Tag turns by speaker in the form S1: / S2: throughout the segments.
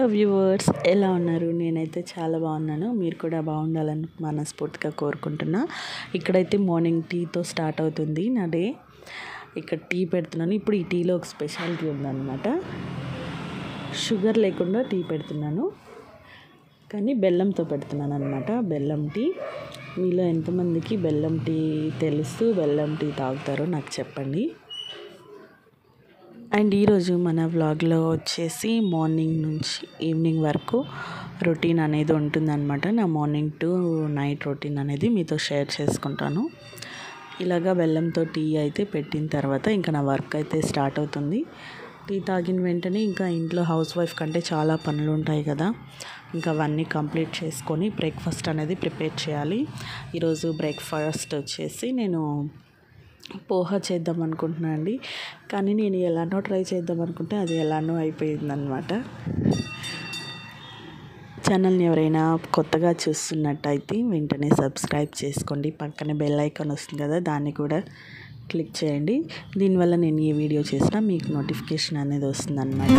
S1: viewers ఎలా ఉన్నారు నేనైతే చాలా బాగున్నాను మీరు కూడా బాగుండాలని మనస్ఫూర్తిగా కోరుకుంటున్నా ఇక్కడైతే మార్నింగ్ టీతో స్టార్ట్ అవుతుంది నా డే ఇక్కడ టీ పెడుతున్నాను ఇప్పుడు ఈ టీలో ఒక స్పెషాలిటీ ఉందన్నమాట షుగర్ లేకుండా టీ పెడుతున్నాను కానీ బెల్లంతో పెడుతున్నాను అనమాట బెల్లం టీ మీలో ఎంతమందికి బెల్లం టీ తెలుసు బెల్లం టీ తాగుతారో నాకు చెప్పండి అండ్ ఈరోజు మన వ్లాగ్లో వచ్చేసి మార్నింగ్ నుంచి ఈవినింగ్ వరకు రొటీన్ అనేది ఉంటుందన్నమాట నా మార్నింగ్ టు నైట్ రొటీన్ అనేది మీతో షేర్ చేసుకుంటాను ఇలాగా బెల్లంతో టీ అయితే పెట్టిన తర్వాత ఇంకా నా వర్క్ అయితే స్టార్ట్ అవుతుంది టీ తాగిన వెంటనే ఇంకా ఇంట్లో హౌస్ వైఫ్ కంటే చాలా పనులు ఉంటాయి కదా ఇంకా అవన్నీ కంప్లీట్ చేసుకొని బ్రేక్ఫాస్ట్ అనేది ప్రిపేర్ చేయాలి ఈరోజు బ్రేక్ఫాస్ట్ వచ్చేసి నేను పోహా చేద్దాం అనుకుంటున్నా అండి కానీ నేను ఎలానో ట్రై చేద్దాం అనుకుంటే అది ఎలానో అయిపోయిందనమాట ఛానల్ని ఎవరైనా కొత్తగా చూస్తున్నట్టయితే వెంటనే సబ్స్క్రైబ్ చేసుకోండి పక్కన బెల్ ఐకాన్ వస్తుంది కదా దాన్ని కూడా క్లిక్ చేయండి దీనివల్ల నేను ఏ వీడియో చేసినా మీకు నోటిఫికేషన్ అనేది వస్తుందన్నమాట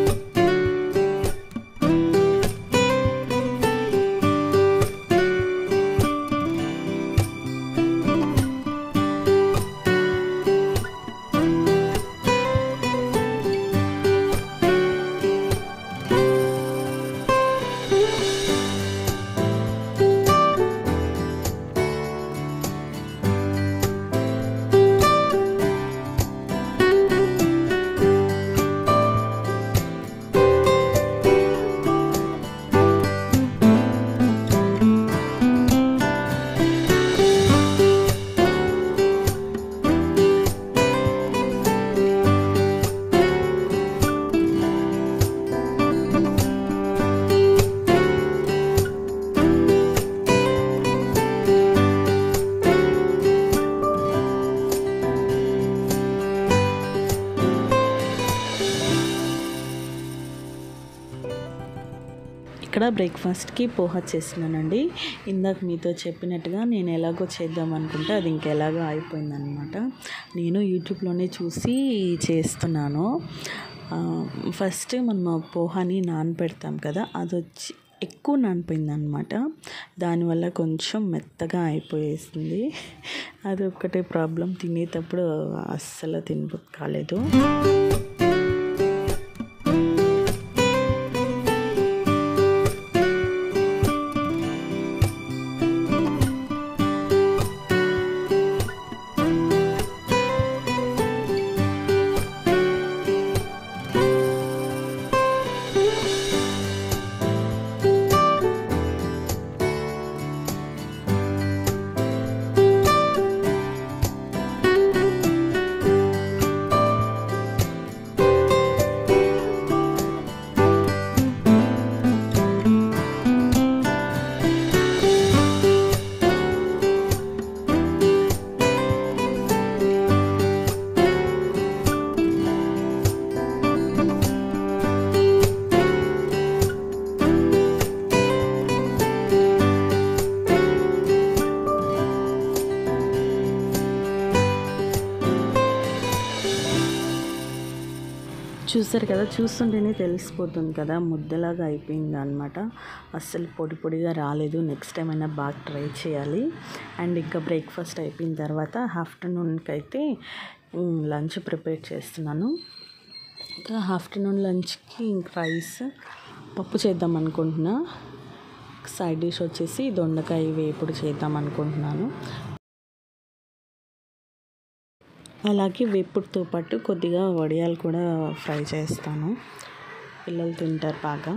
S1: ఇక్కడ బ్రేక్ఫాస్ట్కి పోహా చేస్తున్నానండి ఇందాక మీతో చెప్పినట్టుగా నేను ఎలాగో చేద్దాం అనుకుంటే అది ఇంకెలాగో అయిపోయిందనమాట నేను యూట్యూబ్లోనే చూసి చేస్తున్నాను ఫస్ట్ మనం పోహాని నానబెడతాం కదా అది వచ్చి ఎక్కువ నానిపోయిందనమాట దానివల్ల కొంచెం మెత్తగా అయిపోయేసింది అది ఒక్కటే ప్రాబ్లం తినేటప్పుడు అస్సలు తినబుద్ధి కాలేదు చూసారు కదా చూస్తుంటేనే తెలిసిపోతుంది కదా ముద్దలాగా అయిపోయింది అనమాట అస్సలు పొడి పొడిగా రాలేదు నెక్స్ట్ టైం అయినా బాగా ట్రై చేయాలి అండ్ ఇంకా బ్రేక్ఫాస్ట్ అయిపోయిన తర్వాత ఆఫ్టర్నూన్కి అయితే లంచ్ ప్రిపేర్ చేస్తున్నాను ఇంకా ఆఫ్టర్నూన్ లంచ్కి ఇంక రైస్ పప్పు చేద్దాం అనుకుంటున్నా సైడ్ డిష్ వచ్చేసి దొండకాయ వేపుడు చేద్దాం అనుకుంటున్నాను అలాగే వేపుడుతో పాటు కొద్దిగా వడియాలు కూడా ఫ్రై చేస్తాను పిల్లలు తింటారు బాగా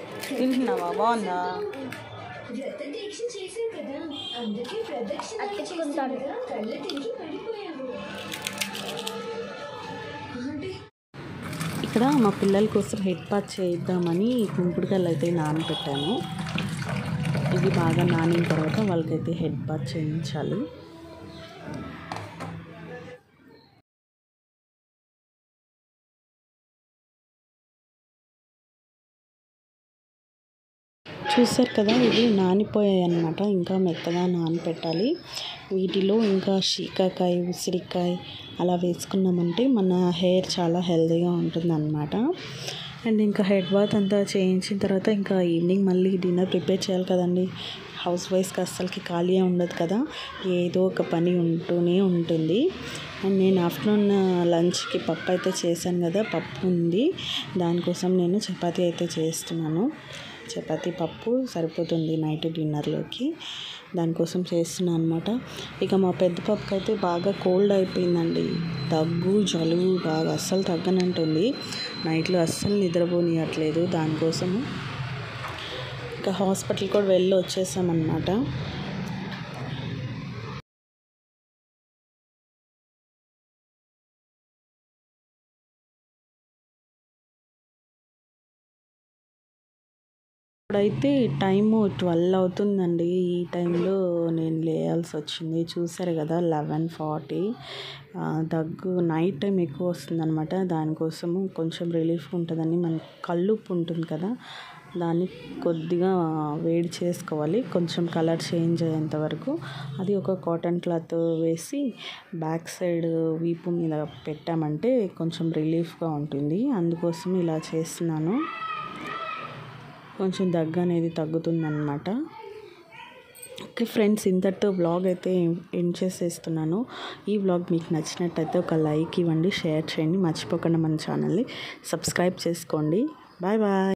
S1: తింటున్నావా బాగుందా
S2: రక్తదీక్ష చేశావు కదా అందుకే ప్రదక్షిణ చేస్తుండగా కళ్ళ తిరిగి పడిపోయావు అంటే
S1: ఇక్కడ మా పిల్లల కోసం హెడ్ పాత్ చేద్దామని కుంకుడుకాయలు అయితే నానబెట్టాను ఇది బాగా నానిన తర్వాత వాళ్ళకైతే హెడ్ పాత్ చేయించాలి చూసారు కదా ఇవి నానిపోయాయి అన్నమాట ఇంకా మెత్తగా నానపెట్టాలి వీటిలో ఇంకా శీకాకాయ ఉసిరికాయ అలా వేసుకున్నామంటే మన హెయిర్ చాలా హెల్తీగా ఉంటుంది అనమాట అండ్ ఇంకా హెడ్ బాత్ అంతా చేయించిన తర్వాత ఇంకా ఈవినింగ్ మళ్ళీ డిన్నర్ ప్రిపేర్ చేయాలి కదండి హౌస్ వైఫ్కి అస్సలకి ఖాళీ ఉండదు కదా ఏదో ఒక పని ఉంటూనే ఉంటుంది అండ్ నేను ఆఫ్టర్నూన్ లంచ్కి పప్పు అయితే చేశాను కదా పప్పు ఉంది దానికోసం నేను చపాతీ అయితే చేస్తున్నాను చపాతీ పప్పు సరిపోతుంది నైట్ డిన్నర్లోకి దానికోసం చేస్తున్నాను అనమాట ఇక మా పెద్ద పప్పుకి అయితే బాగా కోల్డ్ అయిపోయిందండి దగ్గు జలుబు బాగా అస్సలు తగ్గనంటుంది నైట్లో అస్సలు నిద్రపోనియట్లేదు దానికోసము ఇంకా హాస్పిటల్ కూడా వెళ్ళి వచ్చేసామన్నమాట ఇప్పుడైతే టైము ట్వెల్వ్ అవుతుందండి ఈ టైంలో నేను లేయాల్సి వచ్చింది చూసారు కదా లెవెన్ ఫార్టీ దగ్గు నైట్ టైం ఎక్కువ వస్తుందన్నమాట దానికోసము కొంచెం రిలీఫ్ ఉంటుందని మన కల్లుప్పు ఉంటుంది కదా దాన్ని కొద్దిగా వేడి చేసుకోవాలి కొంచెం కలర్ చేంజ్ అయ్యేంత వరకు అది ఒక కాటన్ క్లాత్ వేసి బ్యాక్ సైడ్ వీపు మీద పెట్టామంటే కొంచెం రిలీఫ్గా ఉంటుంది అందుకోసం ఇలా చేస్తున్నాను కొంచెం దగ్గు అనేది తగ్గుతుందన్నమాట ఓకే ఫ్రెండ్స్ ఇంతటితో వ్లాగ్ అయితే ఎండ్ చేసేస్తున్నాను ఈ వ్లాగ్ మీకు నచ్చినట్టయితే ఒక లైక్ ఇవ్వండి షేర్ చేయండి మర్చిపోకుండా మన ఛానల్ని సబ్స్క్రైబ్ చేసుకోండి బాయ్ బాయ్